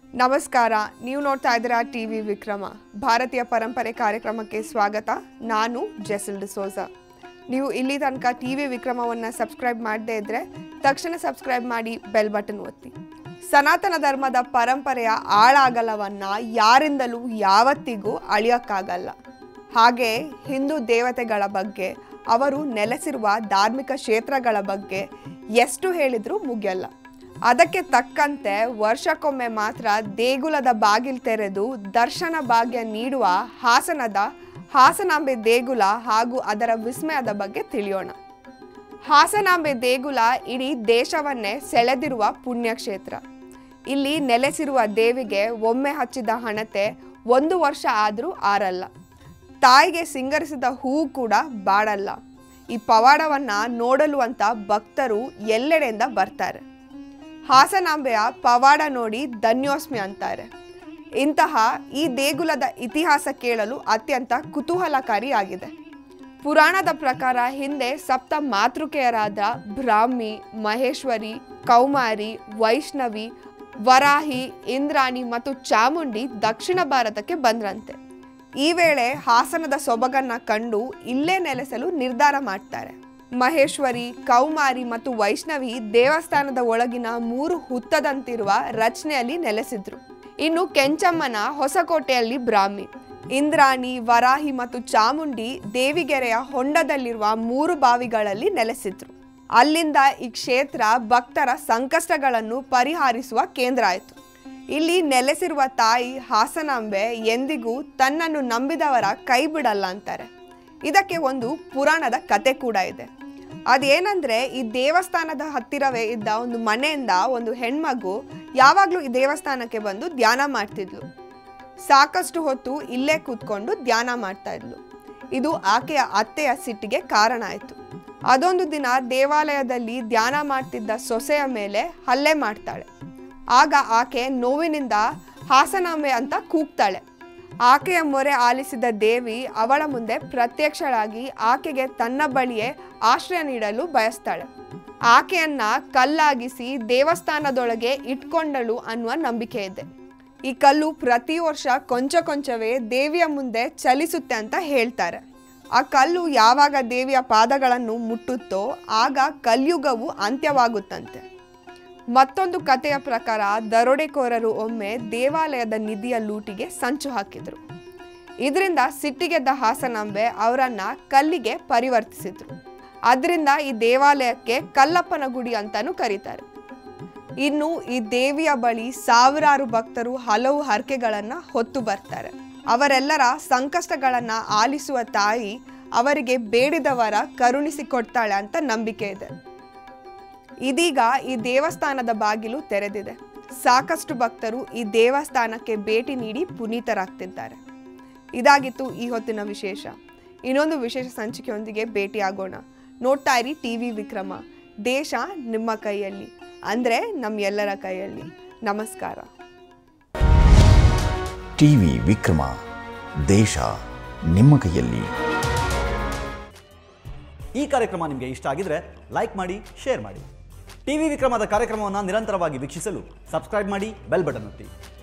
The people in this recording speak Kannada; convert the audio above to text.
ನಮಸ್ಕಾರ ನೀವು ನೋಡ್ತಾ ಇದ್ದೀರಾ ಟಿ ವಿ ವಿಕ್ರಮ ಭಾರತೀಯ ಪರಂಪರೆ ಕಾರ್ಯಕ್ರಮಕ್ಕೆ ಸ್ವಾಗತ ನಾನು ಜೆಸಿಲ್ ಡಿಸೋಜಾ ನೀವು ಇಲ್ಲಿ ತನಕ ಟಿ ವಿ ವಿಕ್ರಮವನ್ನು ಸಬ್ಸ್ಕ್ರೈಬ್ ಮಾಡದೇ ಇದ್ದರೆ ತಕ್ಷಣ ಸಬ್ಸ್ಕ್ರೈಬ್ ಮಾಡಿ ಬೆಲ್ ಬಟನ್ ಒತ್ತಿ ಸನಾತನ ಧರ್ಮದ ಪರಂಪರೆಯ ಆಳಾಗಲವನ್ನು ಯಾರಿಂದಲೂ ಯಾವತ್ತಿಗೂ ಅಳಿಯೋಕ್ಕಾಗಲ್ಲ ಹಾಗೆ ಹಿಂದೂ ದೇವತೆಗಳ ಬಗ್ಗೆ ಅವರು ನೆಲೆಸಿರುವ ಧಾರ್ಮಿಕ ಕ್ಷೇತ್ರಗಳ ಬಗ್ಗೆ ಎಷ್ಟು ಹೇಳಿದರೂ ಮುಗಿಯಲ್ಲ ಅದಕ್ಕೆ ತಕ್ಕಂತೆ ವರ್ಷಕ್ಕೊಮ್ಮೆ ಮಾತ್ರ ದೇಗುಲದ ಬಾಗಿಲು ತೆರೆದು ದರ್ಶನ ಭಾಗ್ಯ ನೀಡುವ ಹಾಸನದ ಹಾಸನಾಂಬೆ ದೇಗುಲ ಹಾಗೂ ಅದರ ವಿಸ್ಮಯದ ಬಗ್ಗೆ ತಿಳಿಯೋಣ ಹಾಸನಾಂಬೆ ದೇಗುಲ ಇಡೀ ದೇಶವನ್ನೇ ಸೆಳೆದಿರುವ ಪುಣ್ಯಕ್ಷೇತ್ರ ಇಲ್ಲಿ ನೆಲೆಸಿರುವ ದೇವಿಗೆ ಒಮ್ಮೆ ಹಚ್ಚಿದ ಹಣತೆ ಒಂದು ವರ್ಷ ಆದರೂ ಆರಲ್ಲ ತಾಯಿಗೆ ಸಿಂಗರಿಸಿದ ಹೂವು ಕೂಡ ಬಾಡಲ್ಲ ಈ ಪವಾಡವನ್ನು ನೋಡಲು ಅಂತ ಭಕ್ತರು ಎಲ್ಲೆಡೆಯಿಂದ ಬರ್ತಾರೆ ಹಾಸನಾಂಬೆಯ ಪವಾಡ ನೋಡಿ ಧನ್ಯೋಸ್ಮಿ ಅಂತಾರೆ ಇಂತಹ ಈ ದೇಗುಲದ ಇತಿಹಾಸ ಕೇಳಲು ಅತ್ಯಂತ ಕುತೂಹಲಕಾರಿಯಾಗಿದೆ ಪುರಾಣದ ಪ್ರಕಾರ ಹಿಂದೆ ಸಪ್ತ ಮಾತೃಕೆಯರಾದ ಬ್ರಾಹ್ಮಿ ಮಹೇಶ್ವರಿ ಕೌಮಾರಿ ವೈಷ್ಣವಿ ವರಾಹಿ ಇಂದ್ರಾಣಿ ಮತ್ತು ಚಾಮುಂಡಿ ದಕ್ಷಿಣ ಭಾರತಕ್ಕೆ ಬಂದ್ರಂತೆ ಈ ವೇಳೆ ಹಾಸನದ ಸೊಬಗನ್ನ ಕಂಡು ಇಲ್ಲೇ ನೆಲೆಸಲು ನಿರ್ಧಾರ ಮಾಡ್ತಾರೆ ಮಹೇಶ್ವರಿ ಕೌಮಾರಿ ಮತ್ತು ವೈಷ್ಣವಿ ದೇವಸ್ಥಾನದ ಒಳಗಿನ ಮೂರು ಹುತ್ತದಂತಿರುವ ರಚನೆಯಲ್ಲಿ ನೆಲೆಸಿದ್ರು ಇನ್ನು ಕೆಂಚಮ್ಮನ ಹೊಸಕೋಟೆಯಲ್ಲಿ ಬ್ರಾಹ್ಮಿ ಇಂದ್ರಾಣಿ ವರಾಹಿ ಮತ್ತು ಚಾಮುಂಡಿ ದೇವಿಗೆರೆಯ ಹೊಂಡದಲ್ಲಿರುವ ಮೂರು ಬಾವಿಗಳಲ್ಲಿ ನೆಲೆಸಿದ್ರು ಅಲ್ಲಿಂದ ಈ ಕ್ಷೇತ್ರ ಭಕ್ತರ ಸಂಕಷ್ಟಗಳನ್ನು ಪರಿಹರಿಸುವ ಕೇಂದ್ರ ಆಯಿತು ಇಲ್ಲಿ ನೆಲೆಸಿರುವ ತಾಯಿ ಹಾಸನಾಂಬೆ ಎಂದಿಗೂ ತನ್ನನ್ನು ನಂಬಿದವರ ಕೈ ಬಿಡಲ್ಲ ಅಂತಾರೆ ಇದಕ್ಕೆ ಒಂದು ಪುರಾಣದ ಕತೆ ಕೂಡ ಇದೆ ಅದೇನಂದ್ರೆ ಈ ದೇವಸ್ಥಾನದ ಹತ್ತಿರವೇ ಇದ್ದ ಒಂದು ಮನೆಯಿಂದ ಒಂದು ಹೆಣ್ಮಗು ಯಾವಾಗಲೂ ಈ ದೇವಸ್ಥಾನಕ್ಕೆ ಬಂದು ಧ್ಯಾನ ಮಾಡ್ತಿದ್ಲು ಸಾಕಷ್ಟು ಹೊತ್ತು ಇಲ್ಲೇ ಕೂತ್ಕೊಂಡು ಧ್ಯಾನ ಮಾಡ್ತಾ ಇದ್ಲು ಇದು ಆಕೆಯ ಅತ್ತೆಯ ಸಿಟ್ಟಿಗೆ ಕಾರಣ ಆಯಿತು ಅದೊಂದು ದಿನ ದೇವಾಲಯದಲ್ಲಿ ಧ್ಯಾನ ಮಾಡ್ತಿದ್ದ ಸೊಸೆಯ ಮೇಲೆ ಹಲ್ಲೆ ಮಾಡ್ತಾಳೆ ಆಗ ಆಕೆ ನೋವಿನಿಂದ ಹಾಸನಾಂಬೆ ಅಂತ ಕೂಗ್ತಾಳೆ ಆಕೆಯ ಮೊರೆ ಆಲಿಸಿದ ದೇವಿ ಅವಳ ಮುಂದೆ ಪ್ರತ್ಯಕ್ಷಳಾಗಿ ಆಕೆಗೆ ತನ್ನ ಬಳಿಯೇ ಆಶ್ರಯ ನೀಡಲು ಬಯಸ್ತಾಳೆ ಆಕೆಯನ್ನ ಕಲ್ಲಾಗಿಸಿ ದೇವಸ್ಥಾನದೊಳಗೆ ಇಟ್ಕೊಂಡಳು ಅನ್ನುವ ನಂಬಿಕೆ ಇದೆ ಈ ಕಲ್ಲು ಪ್ರತಿ ವರ್ಷ ಕೊಂಚ ಕೊಂಚವೇ ದೇವಿಯ ಮುಂದೆ ಚಲಿಸುತ್ತೆ ಅಂತ ಹೇಳ್ತಾರೆ ಆ ಕಲ್ಲು ಯಾವಾಗ ದೇವಿಯ ಪಾದಗಳನ್ನು ಮುಟ್ಟುತ್ತೋ ಆಗ ಕಲ್ಯುಗವು ಅಂತ್ಯವಾಗುತ್ತಂತೆ ಮತ್ತೊಂದು ಕಥೆಯ ಪ್ರಕಾರ ದರೋಡೆಕೋರರು ಒಮ್ಮೆ ದೇವಾಲಯದ ನಿಧಿಯ ಲೂಟಿಗೆ ಸಂಚು ಹಾಕಿದ್ರು ಇದರಿಂದ ಸಿಟ್ಟಿಗೆದ್ದ ಹಾಸನಾಂಬೆ ಅವರನ್ನ ಕಲ್ಲಿಗೆ ಪರಿವರ್ತಿಸಿದ್ರು ಅದರಿಂದ ಈ ದೇವಾಲಯಕ್ಕೆ ಕಲ್ಲಪ್ಪನ ಗುಡಿ ಅಂತಾನೂ ಕರೀತಾರೆ ಇನ್ನು ಈ ದೇವಿಯ ಬಳಿ ಸಾವಿರಾರು ಭಕ್ತರು ಹಲವು ಹರಕೆಗಳನ್ನು ಹೊತ್ತು ಬರ್ತಾರೆ ಅವರೆಲ್ಲರ ಸಂಕಷ್ಟಗಳನ್ನು ಆಲಿಸುವ ತಾಯಿ ಅವರಿಗೆ ಬೇಡಿದವರ ಕರುಣಿಸಿಕೊಡ್ತಾಳೆ ಅಂತ ನಂಬಿಕೆ ಇದೆ ಇದೀಗ ಈ ದೇವಸ್ಥಾನದ ಬಾಗಿಲು ತೆರೆದಿದೆ ಸಾಕಷ್ಟು ಭಕ್ತರು ಈ ದೇವಸ್ಥಾನಕ್ಕೆ ಭೇಟಿ ನೀಡಿ ಪುನೀತರಾಗ್ತಿದ್ದಾರೆ ಇದಾಗಿತ್ತು ಈ ಹೊತ್ತಿನ ವಿಶೇಷ ಇನ್ನೊಂದು ವಿಶೇಷ ಸಂಚಿಕೆಯೊಂದಿಗೆ ಭೇಟಿಯಾಗೋಣ ನೋಡ್ತಾ ಇರಿ ಟಿ ವಿ ವಿಕ್ರಮ ದೇಶ ನಿಮ್ಮ ಕೈಯಲ್ಲಿ ಅಂದರೆ ನಮ್ಮ ಎಲ್ಲರ ಕೈಯಲ್ಲಿ ನಮಸ್ಕಾರ ಟಿವಿ ವಿಕ್ರಮ ದೇಶ ನಿಮ್ಮ ಕೈಯಲ್ಲಿ ಈ ಕಾರ್ಯಕ್ರಮ ನಿಮಗೆ ಇಷ್ಟ ಆಗಿದ್ರೆ ಲೈಕ್ ಮಾಡಿ ಶೇರ್ ಮಾಡಿ ಟಿವಿ ವಿಕ್ರಮದ ಕಾರ್ಯಕ್ರಮವನ್ನು ನಿರಂತರವಾಗಿ ವೀಕ್ಷಿಸಲು ಸಬ್ಸ್ಕ್ರೈಬ್ ಮಾಡಿ ಬೆಲ್ ಬಟನ್ ಒತ್ತಿ